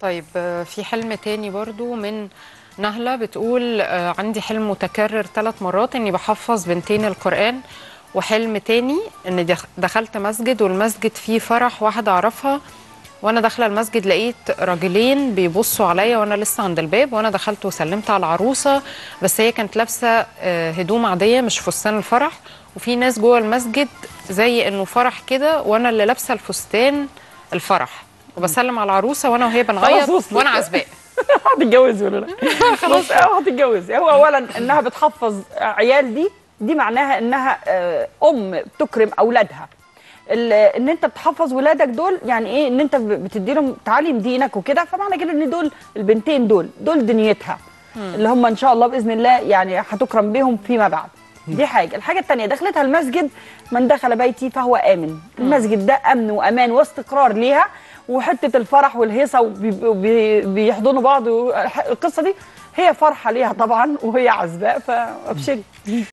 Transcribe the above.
طيب آه، في حلم تاني برضو من نهلة بتقول آه، عندي حلم متكرر ثلاث مرات اني بحفظ بنتين القرآن وحلم تاني اني دخ- دخلت مسجد والمسجد فيه فرح واحدة اعرفها وانا داخله المسجد لقيت راجلين بيبصوا عليا وانا لسه عند الباب وانا دخلت وسلمت على العروسه بس هي كانت لابسه آه، هدوم عاديه مش فستان الفرح وفي ناس جوه المسجد زي انه فرح كده وانا اللي لابسه الفستان الفرح وبسلم على العروسه وانا وهي بنعيط خلاص وصلت. وانا عزباء هتتجوز ولا لا خلاص اه هتتجوز هو اولا انها بتحفظ عيال دي دي معناها انها آه، ام تكرم اولادها ال- ان انت بتحفظ ولادك دول يعني ايه ان انت بتدي لهم تعليم دينك وكده فمعنى كده ان دول البنتين دول دول دنيتها اللي هم ان شاء الله باذن الله يعني هتكرم بهم فيما بعد دي حاجه الحاجه الثانيه دخلتها المسجد من دخل بيتي فهو امن المسجد ده امن وامان واستقرار ليها وحته الفرح والهيصه وبيحضنوا بعض القصه دي هي فرحه ليها طبعا وهي عزباء فابشري